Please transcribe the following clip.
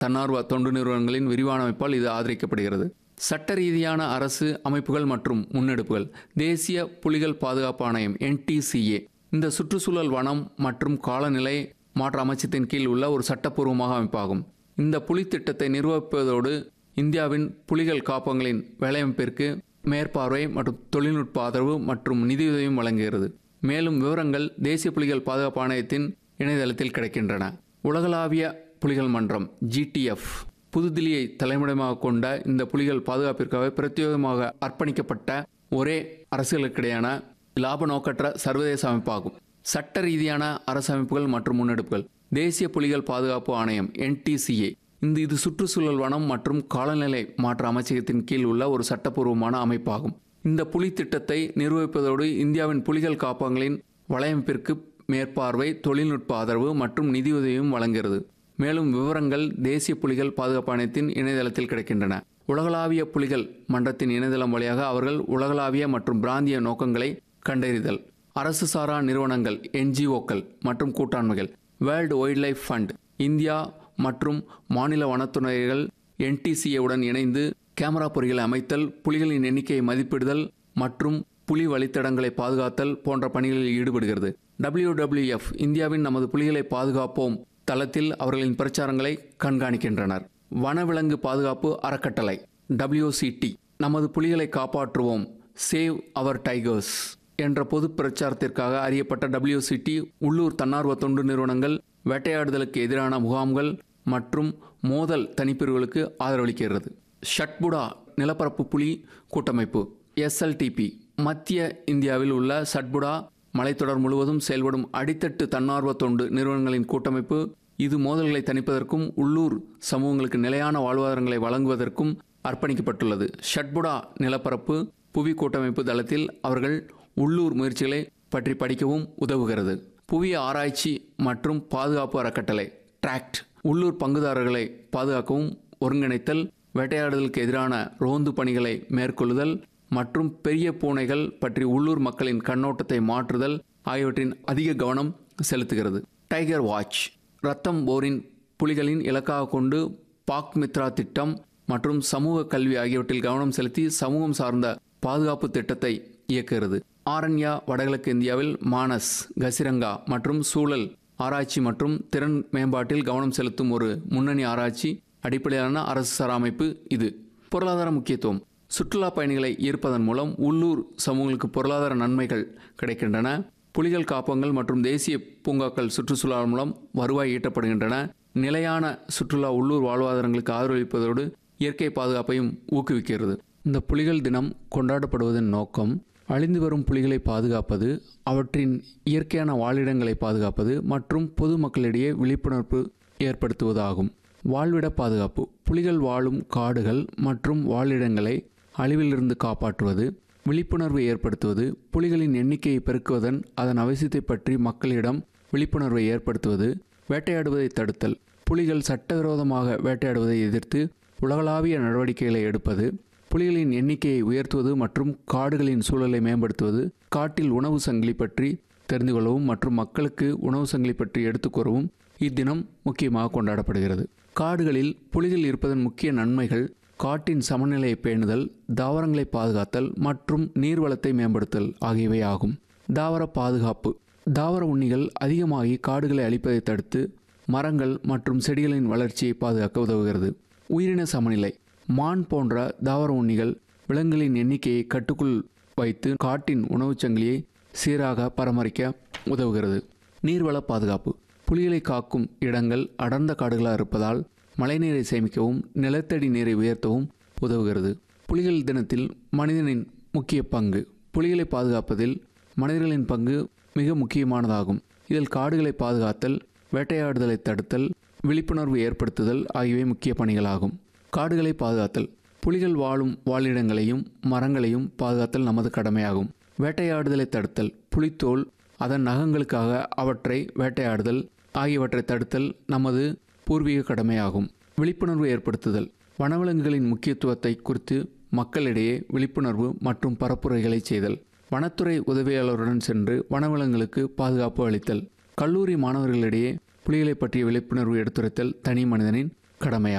தன்னார்வ தொண்டு நிறுவனங்களின் விரிவான அமைப்பால் இது ஆதரிக்கப்படுகிறது சட்ட ரீதியான அரசு அமைப்புகள் மற்றும் முன்னெடுப்புகள் தேசிய புலிகள் பாதுகாப்பு ஆணையம் என்டிசிஏ இந்த சுற்றுச்சூழல் வனம் மற்றும் காலநிலை மாற்ற அமைச்சத்தின் கீழ் உள்ள ஒரு சட்டப்பூர்வமாக அமைப்பாகும் இந்த புலி திட்டத்தை நிர்வகிப்பதோடு இந்தியாவின் புலிகள் காப்பகங்களின் வேலையமைப்பிற்கு மேற்பார்வை மற்றும் தொழில்நுட்ப ஆதரவு மற்றும் நிதியுதவியும் வழங்குகிறது மேலும் விவரங்கள் தேசிய புலிகள் பாதுகாப்பு ஆணையத்தின் இணையதளத்தில் கிடைக்கின்றன உலகளாவிய புலிகள் மன்றம் ஜிடிஎஃப் புதுதில்லியை தலைமையிடமாக கொண்ட இந்த புலிகள் பாதுகாப்பிற்காக பிரத்யேகமாக அர்ப்பணிக்கப்பட்ட ஒரே அரசுகளுக்கிடையான லாப நோக்கற்ற சர்வதேச அமைப்பாகும் சட்ட ரீதியான அரசமைப்புகள் மற்றும் முன்னெடுப்புகள் தேசிய புலிகள் பாதுகாப்பு ஆணையம் என்டிசிஏ இந்த இது சுற்றுச்சூழல் வனம் மற்றும் காலநிலை மாற்ற அமைச்சகத்தின் கீழ் உள்ள ஒரு சட்டப்பூர்வமான அமைப்பாகும் இந்த புலி திட்டத்தை நிர்வகிப்பதோடு இந்தியாவின் புலிகள் காப்பகங்களின் வலையமைப்பிற்கு மேற்பார்வை தொழில்நுட்ப ஆதரவு மற்றும் நிதியுதவியும் வழங்குகிறது மேலும் விவரங்கள் தேசிய புலிகள் பாதுகாப்பு ஆணையத்தின் இணையதளத்தில் கிடைக்கின்றன உலகளாவிய புலிகள் மன்றத்தின் இணையதளம் வழியாக அவர்கள் உலகளாவிய மற்றும் பிராந்திய நோக்கங்களை கண்டறிதல் அரசு சாரா நிறுவனங்கள் என்ஜிஓக்கள் மற்றும் கூட்டாண்மைகள் World Wildlife Fund India மற்றும் மாநில வனத்துறைகள் NTCA உடன் இணைந்து கேமரா பொறிகளை அமைத்தல் புலிகளின் எண்ணிக்கையை மதிப்பிடுதல் மற்றும் புலி வழித்தடங்களை பாதுகாத்தல் போன்ற பணிகளில் ஈடுபடுகிறது WWF இந்தியாவின் நமது புலிகளை பாதுகாப்போம் தளத்தில் அவர்களின் பிரச்சாரங்களை கண்காணிக்கின்றனர் வனவிலங்கு பாதுகாப்பு அறக்கட்டளை WCT நமது புலிகளை காப்பாற்றுவோம் சேவ் அவர் டைகர்ஸ் என்ற பொது பிரச்சாரத்திற்காக அறியப்பட்ட WCT உள்ளூர் தன்னார்வ தொண்டு நிறுவனங்கள் வேட்டையாடுதலுக்கு எதிரான முகாம்கள் மற்றும் மோதல் தனிப்பிரிவுகளுக்கு ஆதரவளிக்கிறது ஷட்புடா நிலப்பரப்பு புலி கூட்டமைப்பு எஸ்எல்டிபி மத்திய இந்தியாவில் உள்ள சட்புடா மலைத்தொடர் முழுவதும் செயல்படும் அடித்தட்டு தன்னார்வ தொண்டு நிறுவனங்களின் கூட்டமைப்பு இது மோதல்களை தணிப்பதற்கும் உள்ளூர் சமூகங்களுக்கு நிலையான வாழ்வாதாரங்களை வழங்குவதற்கும் அர்ப்பணிக்கப்பட்டுள்ளது ஷட்புடா நிலப்பரப்பு புவி கூட்டமைப்பு தளத்தில் அவர்கள் உள்ளூர் முயற்சிகளை பற்றி படிக்கவும் உதவுகிறது புவி ஆராய்ச்சி மற்றும் பாதுகாப்பு அறக்கட்டளை டிராக்ட் உள்ளூர் பங்குதாரர்களை பாதுகாக்கவும் ஒருங்கிணைத்தல் வேட்டையாடுதலுக்கு எதிரான ரோந்து பணிகளை மேற்கொள்ளுதல் மற்றும் பெரிய பூனைகள் பற்றி உள்ளூர் மக்களின் கண்ணோட்டத்தை மாற்றுதல் ஆகியவற்றின் அதிக கவனம் செலுத்துகிறது டைகர் வாட்ச் ரத்தம் போரின் புலிகளின் இலக்காக கொண்டு பாக் மித்ரா திட்டம் மற்றும் சமூக கல்வி ஆகியவற்றில் கவனம் செலுத்தி சமூகம் சார்ந்த பாதுகாப்பு திட்டத்தை இயக்குகிறது ஆரண்யா வடகிழக்கு இந்தியாவில் மானஸ் கசிரங்கா மற்றும் சூழல் ஆராய்ச்சி மற்றும் திறன் மேம்பாட்டில் கவனம் செலுத்தும் ஒரு முன்னணி ஆராய்ச்சி அடிப்படையிலான அரசு சாரா அமைப்பு இது பொருளாதார முக்கியத்துவம் சுற்றுலா பயணிகளை ஈர்ப்பதன் மூலம் உள்ளூர் சமூகங்களுக்கு பொருளாதார நன்மைகள் கிடைக்கின்றன புலிகள் காப்பகங்கள் மற்றும் தேசிய பூங்காக்கள் சுற்றுச்சூழல் மூலம் வருவாய் ஈட்டப்படுகின்றன நிலையான சுற்றுலா உள்ளூர் வாழ்வாதாரங்களுக்கு ஆதரவளிப்பதோடு இயற்கை பாதுகாப்பையும் ஊக்குவிக்கிறது இந்த புலிகள் தினம் கொண்டாடப்படுவதன் நோக்கம் அழிந்து வரும் புலிகளை பாதுகாப்பது அவற்றின் இயற்கையான வாழிடங்களை பாதுகாப்பது மற்றும் பொதுமக்களிடையே விழிப்புணர்வு ஏற்படுத்துவதாகும் வாழ்விட பாதுகாப்பு புலிகள் வாழும் காடுகள் மற்றும் வாழிடங்களை அழிவிலிருந்து காப்பாற்றுவது விழிப்புணர்வு ஏற்படுத்துவது புலிகளின் எண்ணிக்கையை பெருக்குவதன் அதன் அவசியத்தை பற்றி மக்களிடம் விழிப்புணர்வை ஏற்படுத்துவது வேட்டையாடுவதை தடுத்தல் புலிகள் சட்டவிரோதமாக வேட்டையாடுவதை எதிர்த்து உலகளாவிய நடவடிக்கைகளை எடுப்பது புலிகளின் எண்ணிக்கையை உயர்த்துவது மற்றும் காடுகளின் சூழலை மேம்படுத்துவது காட்டில் உணவு சங்கிலி பற்றி தெரிந்து கொள்ளவும் மற்றும் மக்களுக்கு உணவு சங்கிலி பற்றி எடுத்துக் கூறவும் இத்தினம் முக்கியமாக கொண்டாடப்படுகிறது காடுகளில் புலிகள் இருப்பதன் முக்கிய நன்மைகள் காட்டின் சமநிலையை பேணுதல் தாவரங்களை பாதுகாத்தல் மற்றும் நீர்வளத்தை மேம்படுத்தல் ஆகியவை ஆகும் தாவர பாதுகாப்பு தாவர உண்ணிகள் அதிகமாகி காடுகளை அழிப்பதை தடுத்து மரங்கள் மற்றும் செடிகளின் வளர்ச்சியை பாதுகாக்க உதவுகிறது உயிரின சமநிலை மான் போன்ற தாவர உண்ணிகள் விலங்குகளின் எண்ணிக்கையை கட்டுக்குள் வைத்து காட்டின் உணவுச் சங்கிலியை சீராக பராமரிக்க உதவுகிறது நீர்வள பாதுகாப்பு புலிகளை காக்கும் இடங்கள் அடர்ந்த காடுகளாக இருப்பதால் மழைநீரை சேமிக்கவும் நிலத்தடி நீரை உயர்த்தவும் உதவுகிறது புலிகள் தினத்தில் மனிதனின் முக்கிய பங்கு புலிகளை பாதுகாப்பதில் மனிதர்களின் பங்கு மிக முக்கியமானதாகும் இதில் காடுகளை பாதுகாத்தல் வேட்டையாடுதலை தடுத்தல் விழிப்புணர்வு ஏற்படுத்துதல் ஆகியவை முக்கிய பணிகளாகும் காடுகளை பாதுகாத்தல் புலிகள் வாழும் வாழிடங்களையும் மரங்களையும் பாதுகாத்தல் நமது கடமையாகும் வேட்டையாடுதலை தடுத்தல் புலித்தோல் அதன் நகங்களுக்காக அவற்றை வேட்டையாடுதல் ஆகியவற்றை தடுத்தல் நமது பூர்வீக கடமையாகும் விழிப்புணர்வு ஏற்படுத்துதல் வனவிலங்குகளின் முக்கியத்துவத்தை குறித்து மக்களிடையே விழிப்புணர்வு மற்றும் பரப்புரைகளை செய்தல் வனத்துறை உதவியாளருடன் சென்று வனவிலங்குகளுக்கு பாதுகாப்பு அளித்தல் கல்லூரி மாணவர்களிடையே புலிகளை பற்றிய விழிப்புணர்வு எடுத்துரைத்தல் தனி மனிதனின் கடமையாகும்